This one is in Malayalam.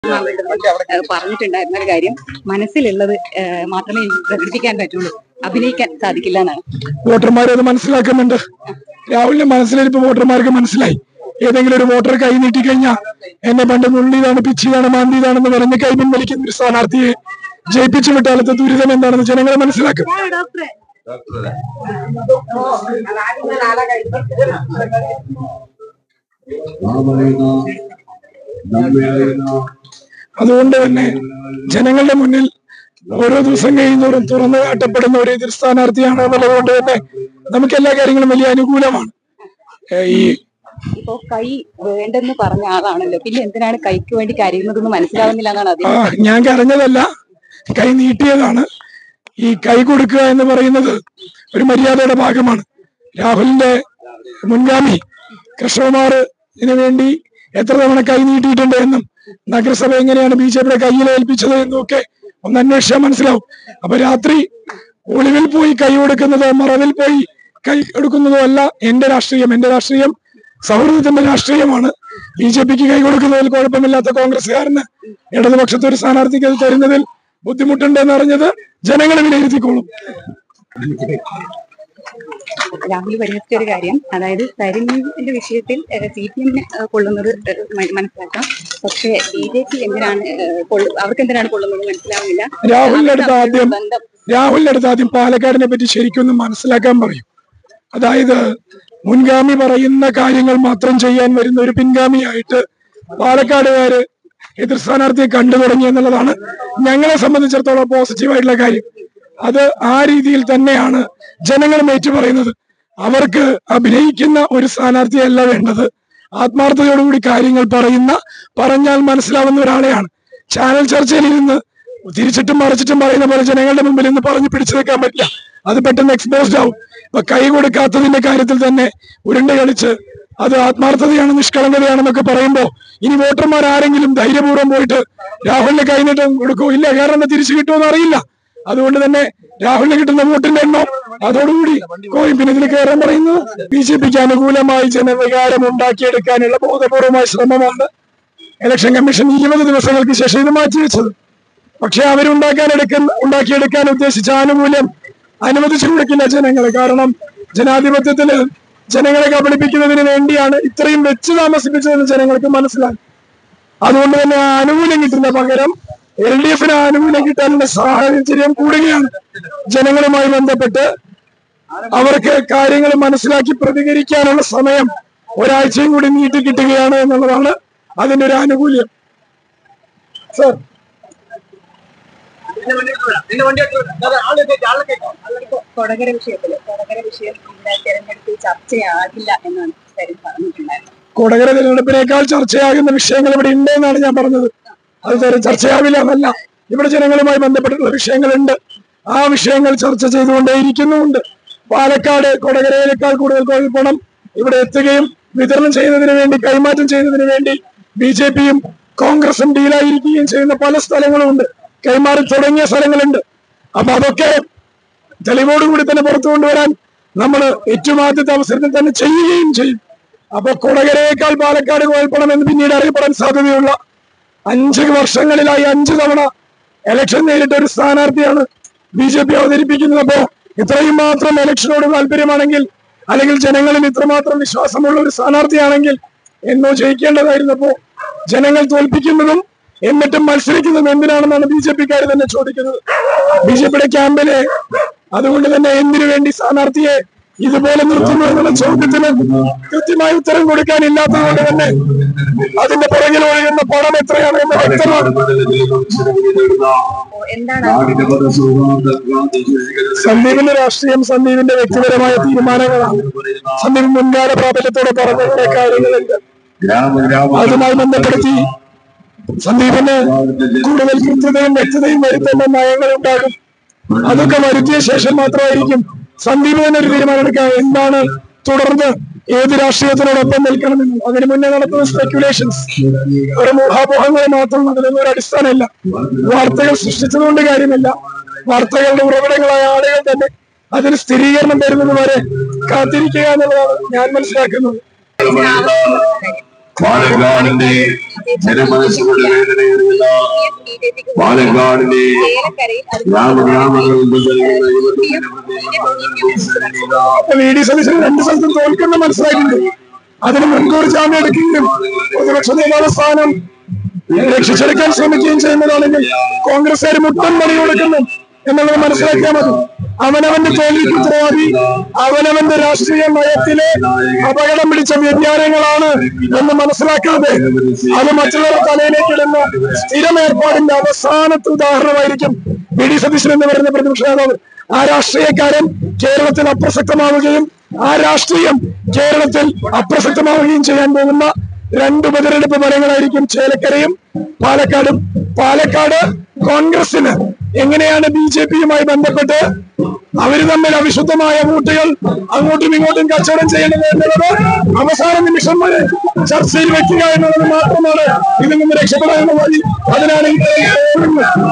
ഏഹ് പറഞ്ഞിട്ടുണ്ടായിരുന്ന ഒരു കാര്യം മനസ്സിലുള്ളത് ഏഹ് മാത്രമേ എനിക്ക് പ്രകടിപ്പിക്കാൻ പറ്റുള്ളൂ അഭിനയിക്കാൻ സാധിക്കില്ല എന്നാണ് വോട്ടർമാർ അത് മനസ്സിലാക്കുന്നുണ്ട് രാഹുലിന്റെ മനസ്സിലിരിപ്പ് വോട്ടർമാർക്ക് മനസ്സിലായി ഏതെങ്കിലും ഒരു വോട്ടർ കൈ നീട്ടിക്കഴിഞ്ഞാൽ എന്നെ പണ്ട് നുള്ളിയതാണ് പിച്ചിയതാണ് മാന്തിയതാണെന്ന് പറഞ്ഞ് കൈ പിൻവലിക്കുന്ന ഒരു സ്ഥാനാർത്ഥിയെ ജയിപ്പിച്ചു വിട്ടാലത്തെ ദുരിതം എന്താണെന്ന് ജനങ്ങൾ മനസ്സിലാക്കും അതുകൊണ്ട് തന്നെ ജനങ്ങളുടെ മുന്നിൽ ഓരോ ദിവസം കഴിയുന്നവരും തുറന്നു കാട്ടപ്പെടുന്ന ഒരു എതിർ സ്ഥാനാർത്ഥിയാണ് എന്നുള്ളത് കൊണ്ട് തന്നെ നമുക്ക് എല്ലാ കാര്യങ്ങളും വലിയ അനുകൂലമാണ് ഏഹ് ഈ ഇപ്പോ കൈ വേണ്ടെന്ന് പറഞ്ഞ ആളാണല്ലോ പിന്നെ എന്തിനാണ് കൈക്ക് വേണ്ടി കരയുന്നതെന്ന് മനസ്സിലാവുന്നില്ല എന്നാണ് ആ അദ്ദേഹം ഞാൻ കരഞ്ഞതല്ല കൈ നീട്ടിയതാണ് ഈ കൈ കൊടുക്കുക എന്ന് പറയുന്നത് ഒരു മര്യാദയുടെ ഭാഗമാണ് രാഹുലിന്റെ മുൻഗാമി കൃഷ്ണകുമാർ ഇതിനു വേണ്ടി എത്ര തവണ കൈ നീട്ടിയിട്ടുണ്ട് എന്നും നഗരസഭ എങ്ങനെയാണ് ബി ജെ പിയുടെ കയ്യിൽ ഏൽപ്പിച്ചത് എന്നും ഒക്കെ ഒന്ന് അന്വേഷിച്ചാൽ മനസ്സിലാവും അപ്പൊ രാത്രി ഒളിവിൽ പോയി കൈ കൊടുക്കുന്നതോ മറവിൽ പോയി കൈ എടുക്കുന്നതോ അല്ല എന്റെ രാഷ്ട്രീയം എന്റെ രാഷ്ട്രീയം സൗഹൃദത്തിന്റെ രാഷ്ട്രീയമാണ് ബി ജെ പിക്ക് കൈ കൊടുക്കുന്നതിൽ കുഴപ്പമില്ലാത്ത കോൺഗ്രസ്സുകാരന് ഇടതുപക്ഷത്തെ ഒരു സ്ഥാനാർത്ഥിക്ക് അത് തരുന്നതിൽ ബുദ്ധിമുട്ടുണ്ടെന്ന് അറിഞ്ഞത് ജനങ്ങൾ വിലയിരുത്തിക്കോളും രാഹുൽ പരിഹരിച്ച ഒരു കാര്യം അതായത് കരിമീന്റെ വിഷയത്തിൽ സി പി എമ്മിന് കൊള്ളുന്നത് ഏഹ് മ- മനസ്സിലാക്കാം പക്ഷേ ബി ജെ പി എന്തിനാണ് ഏഹ് കൊള്ളു- അവർക്ക് എന്തിനാണ് കൊള്ളുന്നത് മനസ്സിലാവുന്നില്ല രാഹുലിന്റെ അടുത്ത് അവർക്ക് ആദ്യം ബന്ധം രാഹുലിന്റെ അടുത്ത് ആദ്യം പാലക്കാടിനെ പറ്റി ശരിക്കൊന്ന് മനസ്സിലാക്കാൻ പറയും അതായത് മുൻഗാമി പറയുന്ന കാര്യങ്ങൾ മാത്രം ചെയ്യാൻ വരുന്ന ഒരു പിൻഗാമിയായിട്ട് പാലക്കാടുകാര് എതിർ സ്ഥാനാർത്ഥിയെ കണ്ടു തുടങ്ങി എന്നുള്ളതാണ് ഞങ്ങളെ സംബന്ധിച്ചിടത്തോളം പോസിറ്റീവായിട്ടുള്ള കാര്യം അത് ആ രീതിയിൽ തന്നെയാണ് ജനങ്ങളും ഏറ്റുപറയുന്നത് അവർക്ക് അഭിനയിക്കുന്ന ഒരു സ്ഥാനാർത്ഥിയല്ല വേണ്ടത് ആത്മാർത്ഥതയോടുകൂടി കാര്യങ്ങൾ പറയുന്ന പറഞ്ഞാൽ മനസ്സിലാവുന്ന ഒരാളെയാണ് ചാനൽ ചർച്ചയിൽ ഇരുന്ന് തിരിച്ചിട്ടും മറിച്ചിട്ടും പറയുന്ന പോലെ ജനങ്ങളുടെ മുമ്പിൽ നിന്ന് പറഞ്ഞു പിടിച്ചു നിൽക്കാൻ പറ്റില്ല അത് പെട്ടെന്ന് എക്സ്പോസ്ഡ് ആവും ഇപ്പൊ കൈ കൊടുക്കാത്തതിന്റെ കാര്യത്തിൽ തന്നെ ഉരുണ്ട് കളിച്ച് അത് ആത്മാർത്ഥതയാണ് നിഷ്കളങ്കതയാണെന്നൊക്കെ പറയുമ്പോ ഇനി വോട്ടർമാർ ആരെങ്കിലും ധൈര്യപൂർവ്വം പോയിട്ട് രാഹുലിന് കൈനീട്ടം കൊടുക്കോ ഇല്ല കാരണം തിരിച്ചു കിട്ടുമോ അറിയില്ല അതുകൊണ്ട് തന്നെ രാഹുലിന് കിട്ടുന്ന വോട്ടിന്റെ എണ്ണം അതോടുകൂടി കോയും പിന്നെ ഇതിൽ കയറാൻ പറയുന്നത് ബി ജെ പിക്ക് അനുകൂലമായി ജനവികാരം ഉണ്ടാക്കിയെടുക്കാനുള്ള ബോധപൂർവമായ ശ്രമമാണ് ഇലക്ഷൻ കമ്മീഷൻ ഇരുപത് ദിവസങ്ങൾക്ക് ശേഷം ഇത് മാറ്റിവെച്ചത് പക്ഷെ അവരുണ്ടാക്കാൻ എടുക്കുന്ന ഉണ്ടാക്കിയെടുക്കാൻ ഉദ്ദേശിച്ച ആനുകൂല്യം അനുവദിച്ചു കൊടുക്കില്ല ജനങ്ങൾ കാരണം ജനാധിപത്യത്തില് ജനങ്ങളെ കബളിപ്പിക്കുന്നതിന് വേണ്ടിയാണ് ഇത്രയും വെച്ച് താമസിപ്പിച്ചതെന്ന് ജനങ്ങൾക്ക് മനസ്സിലായി അതുകൊണ്ട് തന്നെ ആ ആനുകൂല്യം കിട്ടുന്ന പകരം എൽ ഡി എഫിന് ആനുകൂല്യം കിട്ടാനുള്ള സാഹചര്യം കൂടുകയാണ് ജനങ്ങളുമായി ബന്ധപ്പെട്ട് അവർക്ക് കാര്യങ്ങൾ മനസ്സിലാക്കി പ്രതികരിക്കാനുള്ള സമയം ഒരാഴ്ചയും കൂടി നീട്ടി കിട്ടുകയാണ് എന്നുള്ളതാണ് അതിന്റെ ഒരു ആനുകൂല്യം സർ കൊടകര വിഷയത്തില് കൊടകര വിഷയം ഇവിടെ തെരഞ്ഞെടുപ്പിൽ ചർച്ചയാകില്ല എന്നാണ് സരിൻ പറഞ്ഞിട്ടുണ്ടായിരുന്നത് കൊടകര തിരഞ്ഞെടുപ്പിനേക്കാൾ ചർച്ചയാകുന്ന വിഷയങ്ങൾ ഇവിടെ ഉണ്ട് എന്നാണ് ഞാൻ പറഞ്ഞത് അത് തെര- ചർച്ചയാവില്ല എന്നല്ല ഇവിടെ ജനങ്ങളുമായി ബന്ധപ്പെട്ടിട്ടുള്ള വിഷയങ്ങളുണ്ട് ആ വിഷയങ്ങൾ ചർച്ച ചെയ്തുകൊണ്ടേയിരിക്കുന്നുമുണ്ട് പാലക്കാട് കൊടകരയിലേക്കാൾ കൂടുതൽ കോഴിപ്പണം ഇവിടെ എത്തുകയും വിതരണം ചെയ്യുന്നതിന് വേണ്ടി കൈമാറ്റം ചെയ്യുന്നതിന് വേണ്ടി ബി ജെ പിയും കോൺഗ്രസും ഡീലായിരിക്കുകയും ചെയ്യുന്ന പല സ്ഥലങ്ങളുമുണ്ട് കൈമാറി തുടങ്ങിയ സ്ഥലങ്ങളുണ്ട് അപ്പൊ അതൊക്കെ തെളിവോടുകൂടി തന്നെ പുറത്തു കൊണ്ടുവരാൻ നമ്മൾ ഏറ്റവും ആദ്യത്തെ അവസരത്തിൽ തന്നെ ചെയ്യുകയും ചെയ്യും അപ്പൊ കൊടകരയേക്കാൾ പാലക്കാട് കോൽപ്പണം എന്ന് പിന്നീട് അറിയപ്പെടാൻ സാധ്യതയുള്ള അഞ്ച് വർഷങ്ങളിലായി അഞ്ച് തവണ ഇലക്ഷൻ നേരിട്ട ഒരു സ്ഥാനാർത്ഥിയാണ് ബി ജെ പി അവതരിപ്പിക്കുന്നത് അപ്പോ ഇത്രയും മാത്രം ഇലക്ഷനോട് താല്പര്യമാണെങ്കിൽ അല്ലെങ്കിൽ ജനങ്ങളിൽ ഇത്രമാത്രം വിശ്വാസമുള്ള ഒരു സ്ഥാനാർത്ഥിയാണെങ്കിൽ എന്നോ ജയിക്കേണ്ടതായിരുന്നപ്പോ ജനങ്ങൾ തോൽപ്പിക്കുന്നതും എന്നിട്ടും മത്സരിക്കുന്നതും എന്തിനാണെന്നാണ് ബി ജെ പിക്കാർ തന്നെ ചോദിക്കുന്നത് ബി ജെ പിയുടെ ക്യാമ്പില് അതുകൊണ്ട് തന്നെ എന്തിനു വേണ്ടി സ്ഥാനാർത്ഥിയെ ഇതുപോലെ നിർത്തുന്നു എന്നുള്ള ചോദ്യത്തിന് കൃത്യമായ ഉത്തരം കൊടുക്കാനില്ലാത്തത് കൊണ്ട് തന്നെ അതിന്റെ പുറകിൽ ഒഴുകുന്ന പണം എത്രയാണ് എന്ന് വ്യക്തമാണ് അപ്പോ എന്താണ് സന്ദീപിന്റെ രാഷ്ട്രീയം സന്ദീപിന്റെ വ്യക്തിപരമായ തീരുമാനങ്ങളാണ് സന്ദീപ് മുൻകാല പ്രാബല്യത്തോടെ പറഞ്ഞ കുറെ കാര്യങ്ങളുണ്ട് അതുമായി ബന്ധപ്പെടുത്തി സന്ദീപിന് കൂടുതൽ കൃത്യതയും വ്യക്തതയും വരുത്തേണ്ട നയങ്ങൾ ഉണ്ടാകും അതൊക്കെ വരുത്തിയ ശേഷം മാത്രമായിരിക്കും സന്ദീപ് തന്നെ ഒരു തീരുമാനമെടുക്കുക എന്താണ് തുടർന്ന് ഏത് രാഷ്ട്രീയത്തിനോടൊപ്പം നിൽക്കണമെന്ന് അതിന് മുന്നേ നടത്തുന്ന സ്പെക്യുലേഷൻസ് ഒരു ഊഹാപോഹങ്ങൾ മാത്രം അതിനൊന്നും ഒരു അടിസ്ഥാനമില്ല വാർത്തകൾ സൃഷ്ടിച്ചതുകൊണ്ട് കാര്യമില്ല വാർത്തകളുടെ ഉറവിടങ്ങളായ ആളുകൾ തന്നെ അതിന് സ്ഥിരീകരണം തരുന്നത് വരെ കാത്തിരിക്കുക എന്നുള്ളതാണ് ഞാൻ മനസ്സിലാക്കുന്നത് പാലക്കാടിന്റെ ജനമനസ്സുകളുടെ വേദനയേറിയ പാലക്കാടിന്റെ ഗ്രാമഗ്രാമങ്ങളിൽ നിന്നിറങ്ങുന്ന യുവത്വത്തിന്റെ വി ഡി സതീശൻ രണ്ട് സ്ഥലത്തും തോൽക്കുന്ന മനസ്സിലായിട്ടുണ്ട് അതിന് മുൻകൂർ ജാമ്യം എടുക്കുകയും പ്രതിപക്ഷ നേതാവ് സ്ഥാനം രക്ഷിച്ചെടുക്കാൻ ശ്രമിക്കുകയും ചെയ്യുന്നതാണെങ്കിൽ കോൺഗ്രസ്സുകാർ മുട്ടൻ പണി കൊടുക്കുന്നു എന്നുള്ളത് മനസ്സിലാക്കിയാൽ മതി അവനവന്റെ തോൽവിക്ക് ഉത്തരവാദി അവനവന്റെ രാഷ്ട്രീയ നയത്തിലെ അപകടം പിടിച്ച വ്യതിയാനങ്ങളാണ് എന്ന് മനസ്സിലാക്കാതെ അത് മറ്റുള്ളവരുടെ തലയിലേക്ക് ഇടുന്ന സ്ഥിരം ഏർപ്പാടിന്റെ അവസാനത്തെ ഉദാഹരണമായിരിക്കും വി ഡി സതീശൻ എന്ന് പറയുന്ന പ്രതിപക്ഷ നേതാവ് ആ രാഷ്ട്രീയക്കാരൻ കേരളത്തിൽ അപ്രസക്തമാവുകയും ആ രാഷ്ട്രീയം കേരളത്തിൽ അപ്രസക്തമാവുകയും ചെയ്യാൻ പോകുന്ന രണ്ട് ഉപതെരഞ്ഞെടുപ്പ് ഫലങ്ങളായിരിക്കും ചേലക്കരയും പാലക്കാടും പാലക്കാട് കോൺഗ്രസിന് എങ്ങനെയാണ് ബി ജെ പിയുമായി ബന്ധപ്പെട്ട് അവര് തമ്മിൽ അവിശുദ്ധമായ വോട്ടുകൾ അങ്ങോട്ടും ഇങ്ങോട്ടും കച്ചവടം ചെയ്യേണ്ടത് എന്നുള്ളത് അവസാന നിമിഷം വരെ ചർച്ചയിൽ വെക്കുക എന്നുള്ളത് മാത്രമാണ് ഇതിൽ നിന്ന് രക്ഷപ്പെടാനുള്ള വഴി അതിനാണ് ഈ